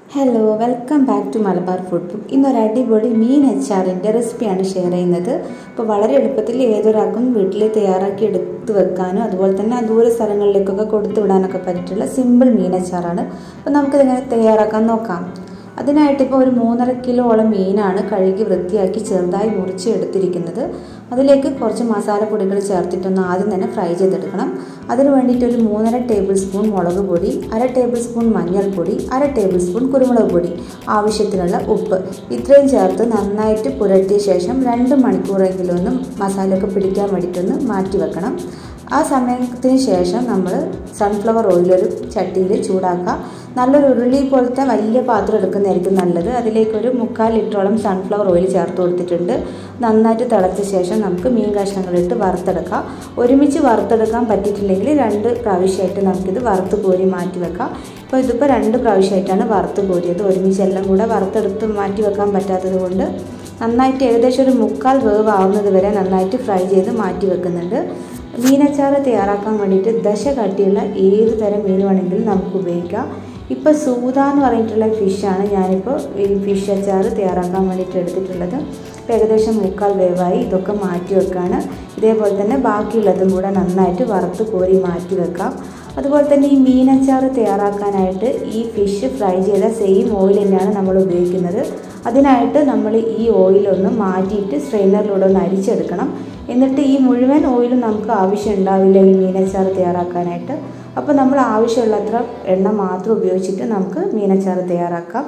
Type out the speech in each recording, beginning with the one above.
hello welcome back to Malabar food book ഇന്നൊരു അടിപൊളി മീൻ അച്ചാറിൻ്റെ റെസിപ്പിയാണ് ഷെയർ ചെയ്യുന്നത് അപ്പോൾ വളരെ എളുപ്പത്തിൽ ഏതൊരാൾക്കും വീട്ടിൽ തയ്യാറാക്കി എടുത്ത് വെക്കാനും അതുപോലെ തന്നെ ദൂര സ്ഥലങ്ങളിലേക്കൊക്കെ കൊടുത്തു വിടാനൊക്കെ പറ്റിയിട്ടുള്ള സിമ്പിൾ മീൻ അച്ചാറാണ് അപ്പോൾ നമുക്കിതെങ്ങനെ തയ്യാറാക്കാൻ നോക്കാം അതിനായിട്ട് ഇപ്പോൾ ഒരു മൂന്നര കിലോളം മീനാണ് കഴുകി വൃത്തിയാക്കി ചെറുതായി മുറിച്ച് എടുത്തിരിക്കുന്നത് അതിലേക്ക് കുറച്ച് മസാലപ്പൊടികൾ ചേർത്തിട്ടൊന്ന് ആദ്യം തന്നെ ഫ്രൈ ചെയ്തെടുക്കണം അതിന് വേണ്ടിയിട്ട് ഒരു മൂന്നര ടേബിൾ സ്പൂൺ മുളക് പൊടി അര ടേബിൾ സ്പൂൺ മഞ്ഞൾപ്പൊടി അര ടേബിൾ സ്പൂൺ കുരുമുളക് പൊടി ആവശ്യത്തിനുള്ള ഉപ്പ് ഇത്രയും ചേർത്ത് നന്നായിട്ട് പുരട്ടിയ ശേഷം രണ്ട് മണിക്കൂറെങ്കിലും ഒന്ന് മസാലയൊക്കെ പിടിക്കാൻ വേണ്ടിയിട്ടൊന്ന് മാറ്റി വെക്കണം ആ സമയത്തിന് ശേഷം നമ്മൾ സൺഫ്ലവർ ഓയിൽ ഒരു ചട്ടിയിൽ ചൂടാക്കുക നല്ലൊരു ഉരുളി പോലത്തെ വലിയ പാത്രം എടുക്കുന്നതായിരിക്കും നല്ലത് അതിലേക്കൊരു മുക്കാൽ ലിറ്ററോളം സൺഫ്ലവർ ഓയിൽ ചേർത്ത് കൊടുത്തിട്ടുണ്ട് നന്നായിട്ട് തിളച്ച ശേഷം നമുക്ക് മീൻ കഷ്ണങ്ങളിട്ട് വറുത്തെടുക്കാം ഒരുമിച്ച് വറുത്തെടുക്കാൻ പറ്റിയിട്ടില്ലെങ്കിൽ രണ്ട് പ്രാവശ്യമായിട്ട് നമുക്കിത് വറുത്ത് കോരി മാറ്റി വെക്കാം ഇപ്പോൾ ഇതിപ്പോൾ രണ്ട് പ്രാവശ്യമായിട്ടാണ് വറുത്ത് കോരിയത് ഒരുമിച്ച് എല്ലാം കൂടെ വറുത്തെടുത്ത് മാറ്റി വെക്കാൻ പറ്റാത്തത് കൊണ്ട് നന്നായിട്ട് ഏകദേശം ഒരു മുക്കാൽ വേവ് ആവുന്നത് വരെ നന്നായിട്ട് ഫ്രൈ ചെയ്ത് മാറ്റി വെക്കുന്നുണ്ട് മീനച്ചാറ് തയ്യാറാക്കാൻ വേണ്ടിയിട്ട് ദശ കട്ടിയുള്ള ഏത് തരം മീൻ വേണമെങ്കിലും നമുക്ക് ഉപയോഗിക്കാം ഇപ്പോൾ സൂത എന്ന് പറഞ്ഞിട്ടുള്ള ഫിഷാണ് ഞാനിപ്പോൾ ഈ ഫിഷ് അച്ചാറ് തയ്യാറാക്കാൻ വേണ്ടിയിട്ട് എടുത്തിട്ടുള്ളത് ഇപ്പോൾ ഏകദേശം മുക്കാൽ വേവായി ഇതൊക്കെ മാറ്റി വെക്കാണ് ഇതേപോലെ തന്നെ ബാക്കിയുള്ളതും കൂടെ നന്നായിട്ട് വറുത്ത് കോരി മാറ്റി വെക്കാം അതുപോലെ തന്നെ ഈ മീനച്ചാർ തയ്യാറാക്കാനായിട്ട് ഈ ഫിഷ് ഫ്രൈ ചെയ്ത സെയിം ഓയിൽ തന്നെയാണ് നമ്മൾ ഉപയോഗിക്കുന്നത് അതിനായിട്ട് നമ്മൾ ഈ ഓയിലൊന്ന് മാറ്റിയിട്ട് സ്ട്രെയിനറിലൂടെ ഒന്ന് അരിച്ചെടുക്കണം എന്നിട്ട് ഈ മുഴുവൻ ഓയിലും നമുക്ക് ആവശ്യം ഉണ്ടാവില്ല ഈ മീനച്ചാർ തയ്യാറാക്കാനായിട്ട് അപ്പോൾ നമ്മൾ ആവശ്യമുള്ളത്ര എണ്ണ മാത്രം ഉപയോഗിച്ചിട്ട് നമുക്ക് മീനച്ചാർ തയ്യാറാക്കാം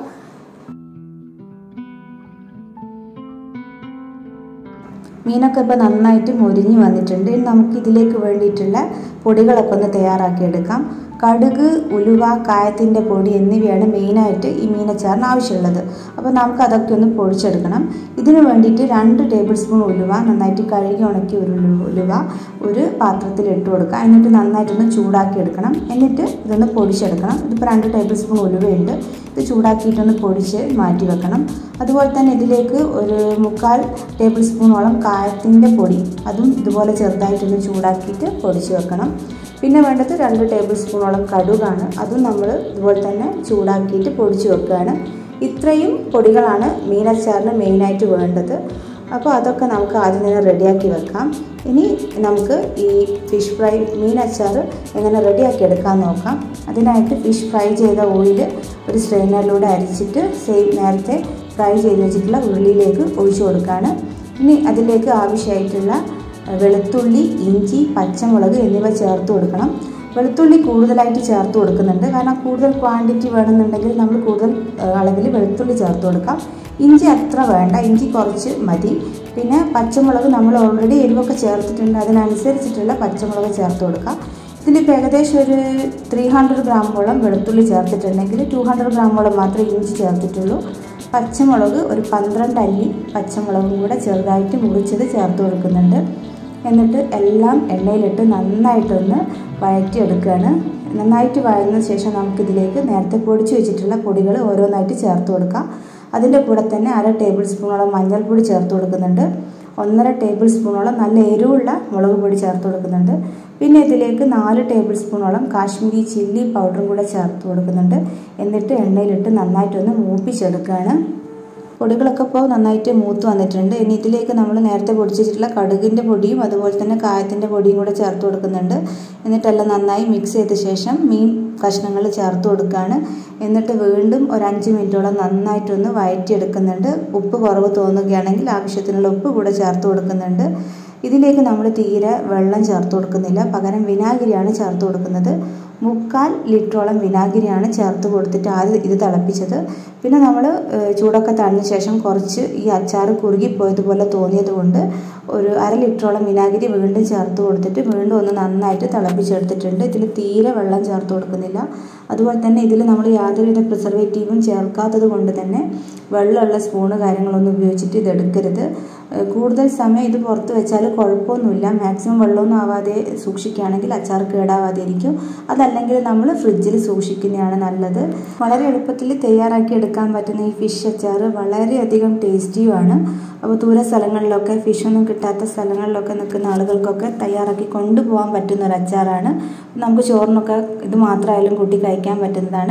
മീനൊക്കെ ഇപ്പോൾ നന്നായിട്ട് മൊരിഞ്ഞ് വന്നിട്ടുണ്ട് ഇനി നമുക്ക് ഇതിലേക്ക് വേണ്ടിയിട്ടുള്ള പൊടികളൊക്കെ ഒന്ന് തയ്യാറാക്കിയെടുക്കാം കടുക് ഉലുവ കായത്തിൻ്റെ പൊടി എന്നിവയാണ് മെയിനായിട്ട് ഈ മീനച്ചാറിന് ആവശ്യമുള്ളത് അപ്പോൾ നമുക്ക് അതൊക്കെ ഒന്ന് പൊടിച്ചെടുക്കണം ഇതിന് വേണ്ടിയിട്ട് രണ്ട് ടേബിൾ സ്പൂൺ ഉലുവ നന്നായിട്ട് കഴുകി ഉണക്കി ഒരു ഉലുവ ഒരു പാത്രത്തിൽ ഇട്ട് കൊടുക്കുക എന്നിട്ട് നന്നായിട്ടൊന്ന് ചൂടാക്കി എടുക്കണം എന്നിട്ട് ഇതൊന്ന് പൊടിച്ചെടുക്കണം ഇതിപ്പോൾ രണ്ട് ടേബിൾ സ്പൂൺ ഉലുവയുണ്ട് ഇത് ചൂടാക്കിയിട്ടൊന്ന് പൊടിച്ച് മാറ്റി വെക്കണം അതുപോലെ തന്നെ ഇതിലേക്ക് ഒരു മുക്കാൽ ടേബിൾ സ്പൂണോളം കായത്തിൻ്റെ പൊടി അതും ഇതുപോലെ ചെറുതായിട്ടൊന്ന് ചൂടാക്കിയിട്ട് പൊടിച്ച് വെക്കണം പിന്നെ വേണ്ടത് രണ്ട് ടേബിൾ സ്പൂണോളം കടുകാണ് അതും നമ്മൾ ഇതുപോലെ തന്നെ ചൂടാക്കിയിട്ട് പൊടിച്ച് വെക്കുകയാണ് ഇത്രയും പൊടികളാണ് മീനച്ചാറിന് മെയിനായിട്ട് വേണ്ടത് അപ്പോൾ അതൊക്കെ നമുക്ക് ആദ്യം തന്നെ റെഡിയാക്കി വെക്കാം ഇനി നമുക്ക് ഈ ഫിഷ് ഫ്രൈ മീൻ അച്ചാർ എങ്ങനെ റെഡിയാക്കി എടുക്കാൻ നോക്കാം അതിനായിട്ട് ഫിഷ് ഫ്രൈ ചെയ്ത ഓയിൽ ഒരു സ്ട്രെയിനറിലൂടെ അരിച്ചിട്ട് സെയിം നേരത്തെ ഫ്രൈ ചെയ്ത് വെച്ചിട്ടുള്ള ഉള്ളിലേക്ക് ഒഴിച്ചു കൊടുക്കുകയാണ് ഇനി അതിലേക്ക് ആവശ്യമായിട്ടുള്ള വെളുത്തുള്ളി ഇഞ്ചി പച്ചമുളക് എന്നിവ ചേർത്ത് കൊടുക്കണം വെളുത്തുള്ളി കൂടുതലായിട്ട് ചേർത്ത് കൊടുക്കുന്നുണ്ട് കാരണം കൂടുതൽ ക്വാണ്ടിറ്റി വേണമെന്നുണ്ടെങ്കിൽ നമ്മൾ കൂടുതൽ അളവിൽ വെളുത്തുള്ളി ചേർത്ത് കൊടുക്കാം ഇഞ്ചി അത്ര വേണ്ട ഇഞ്ചി കുറച്ച് മതി പിന്നെ പച്ചമുളക് നമ്മൾ ഓൾറെഡി എരിവൊക്കെ ചേർത്തിട്ടുണ്ട് അതിനനുസരിച്ചിട്ടുള്ള പച്ചമുളക് ചേർത്ത് കൊടുക്കാം ഇതിലിപ്പോൾ ഏകദേശം ഒരു ത്രീ ഹൺഡ്രഡ് ഗ്രാമോളം വെളുത്തുള്ളി ചേർത്തിട്ടുണ്ടെങ്കിൽ ടു ഹൺഡ്രഡ് ഗ്രാമോളം മാത്രമേ ഇഞ്ചി ചേർത്തിട്ടുള്ളൂ പച്ചമുളക് ഒരു പന്ത്രണ്ട് അല്ലി പച്ചമുളകും കൂടെ ചെറുതായിട്ട് മുറിച്ചത് ചേർത്ത് കൊടുക്കുന്നുണ്ട് എന്നിട്ട് എല്ലാം എണ്ണയിലിട്ട് നന്നായിട്ടൊന്ന് വഴറ്റിയെടുക്കുകയാണ് നന്നായിട്ട് വഴന്ന ശേഷം നമുക്കിതിലേക്ക് നേരത്തെ പൊടിച്ച് വെച്ചിട്ടുള്ള പൊടികൾ ഓരോന്നായിട്ട് ചേർത്ത് കൊടുക്കാം അതിൻ്റെ കൂടെ തന്നെ അര ടേബിൾ സ്പൂണോളം മഞ്ഞൾപ്പൊടി ചേർത്ത് കൊടുക്കുന്നുണ്ട് ഒന്നര ടേബിൾ സ്പൂണോളം നല്ല എരിവുള്ള മുളക് പൊടി ചേർത്ത് കൊടുക്കുന്നുണ്ട് പിന്നെ ഇതിലേക്ക് നാല് ടേബിൾ സ്പൂണോളം കാശ്മീരി ചില്ലി പൗഡറും കൂടെ ചേർത്ത് കൊടുക്കുന്നുണ്ട് എന്നിട്ട് എണ്ണയിലിട്ട് നന്നായിട്ടൊന്ന് മൂപ്പിച്ചെടുക്കുകയാണ് പൊടികളൊക്കെ ഇപ്പോൾ നന്നായിട്ട് മൂത്ത് വന്നിട്ടുണ്ട് ഇനി ഇതിലേക്ക് നമ്മൾ നേരത്തെ പൊടിച്ചിട്ടുള്ള കടുകിൻ്റെ പൊടിയും അതുപോലെ തന്നെ കായത്തിൻ്റെ പൊടിയും കൂടെ ചേർത്ത് കൊടുക്കുന്നുണ്ട് എന്നിട്ടെല്ലാം നന്നായി മിക്സ് ചെയ്ത ശേഷം മീൻ കഷ്ണങ്ങൾ ചേർത്ത് കൊടുക്കുകയാണ് എന്നിട്ട് വീണ്ടും ഒരു അഞ്ച് മിനിറ്റോളം നന്നായിട്ടൊന്ന് വഴറ്റിയെടുക്കുന്നുണ്ട് ഉപ്പ് കുറവ് തോന്നുകയാണെങ്കിൽ ആവശ്യത്തിനുള്ള ഉപ്പ് കൂടെ ചേർത്ത് കൊടുക്കുന്നുണ്ട് ഇതിലേക്ക് നമ്മൾ തീരെ വെള്ളം ചേർത്ത് കൊടുക്കുന്നില്ല പകരം വിനാഗിരിയാണ് ചേർത്ത് കൊടുക്കുന്നത് മുക്കാൽ ലിറ്ററോളം വിനാഗിരിയാണ് ചേർത്ത് കൊടുത്തിട്ട് ആദ്യം ഇത് തിളപ്പിച്ചത് പിന്നെ നമ്മൾ ചൂടൊക്കെ തണിഞ്ഞ ശേഷം കുറച്ച് ഈ അച്ചാർ കുറുകിപ്പോയതുപോലെ തോന്നിയത് കൊണ്ട് ഒരു അര ലിറ്ററോളം വിനാഗിരി വീണ്ടും ചേർത്ത് കൊടുത്തിട്ട് വീണ്ടും ഒന്ന് നന്നായിട്ട് തിളപ്പിച്ചെടുത്തിട്ടുണ്ട് ഇതിൽ തീരെ വെള്ളം ചേർത്ത് കൊടുക്കുന്നില്ല അതുപോലെ തന്നെ ഇതിൽ നമ്മൾ യാതൊരുവിധ പ്രിസർവേറ്റീവും ചേർക്കാത്തത് കൊണ്ട് തന്നെ വെള്ളമുള്ള സ്പൂണ് കാര്യങ്ങളൊന്നും ഉപയോഗിച്ചിട്ട് ഇത് എടുക്കരുത് കൂടുതൽ സമയം ഇത് പുറത്ത് വെച്ചാൽ കുഴപ്പമൊന്നുമില്ല മാക്സിമം വെള്ളമൊന്നും ആവാതെ സൂക്ഷിക്കുകയാണെങ്കിൽ അച്ചാർ കേടാവാതെ ഇരിക്കും അതല്ലെങ്കിൽ നമ്മൾ ഫ്രിഡ്ജിൽ സൂക്ഷിക്കുന്നതാണ് നല്ലത് വളരെ എളുപ്പത്തിൽ തയ്യാറാക്കി എടുക്കാൻ പറ്റുന്ന ഈ ഫിഷ് അച്ചാർ വളരെയധികം ടേസ്റ്റിയുമാണ് അപ്പോൾ ദൂര സ്ഥലങ്ങളിലൊക്കെ ഫിഷൊന്നും കിട്ടാത്ത സ്ഥലങ്ങളിലൊക്കെ നിൽക്കുന്ന ആളുകൾക്കൊക്കെ തയ്യാറാക്കി കൊണ്ടുപോകാൻ പറ്റുന്ന ഒരു അച്ചാറാണ് നമുക്ക് ചോറിനൊക്കെ ഇത് മാത്രമായാലും കൂട്ടി കഴിക്കാൻ പറ്റുന്നതാണ്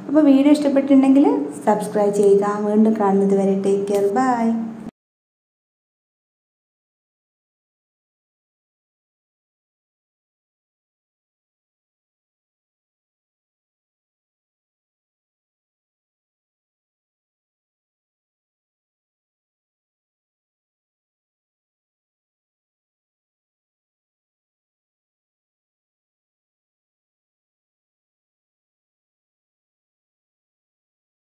അപ്പോൾ വീഡിയോ ഇഷ്ടപ്പെട്ടിട്ടുണ്ടെങ്കിൽ സബ്സ്ക്രൈബ് ചെയ്യുക വീണ്ടും കാണുന്നത് വരെ ടേക്ക് കെയർ ബൈ